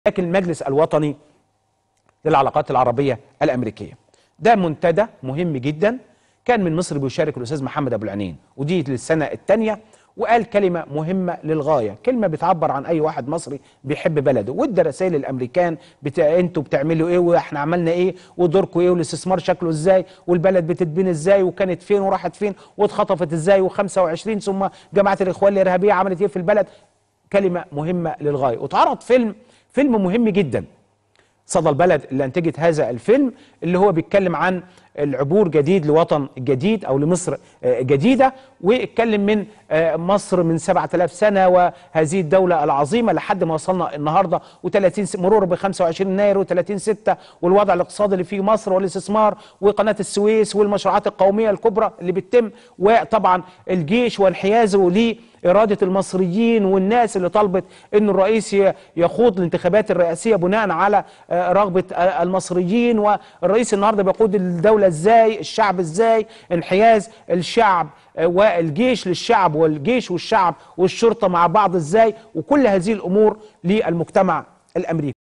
لكن المجلس الوطني للعلاقات العربية الأمريكية ده منتدى مهم جدا كان من مصر بيشارك الأستاذ محمد أبو العنين ودي للسنة الثانية وقال كلمة مهمة للغاية كلمة بتعبر عن أي واحد مصري بيحب بلده وادى رسائل الأمريكان بتا... أنتوا بتعملوا إيه وإحنا عملنا إيه ودوركم إيه والاستثمار شكله إزاي والبلد بتتبني إزاي وكانت فين وراحت فين واتخطفت إزاي و25 ثم جماعة الإخوان الإرهابية عملت إيه في البلد كلمة مهمة للغاية واتعرض فيلم فيلم مهم جدا صدى البلد اللي انتجت هذا الفيلم اللي هو بيتكلم عن العبور جديد لوطن جديد او لمصر جديده واتكلم من مصر من 7000 سنه وهذه الدوله العظيمه لحد ما وصلنا النهارده و30 مرور ب 25 يناير و30 6 والوضع الاقتصادي اللي في مصر والاستثمار وقناه السويس والمشروعات القوميه الكبرى اللي بتتم وطبعا الجيش وانحيازه ليه إرادة المصريين والناس اللي طلبت أن الرئيس يخوض الانتخابات الرئاسية بناء على رغبة المصريين والرئيس النهاردة بيقود الدولة إزاي الشعب إزاي انحياز الشعب والجيش للشعب والجيش والشعب والشرطة مع بعض إزاي وكل هذه الأمور للمجتمع الأمريكي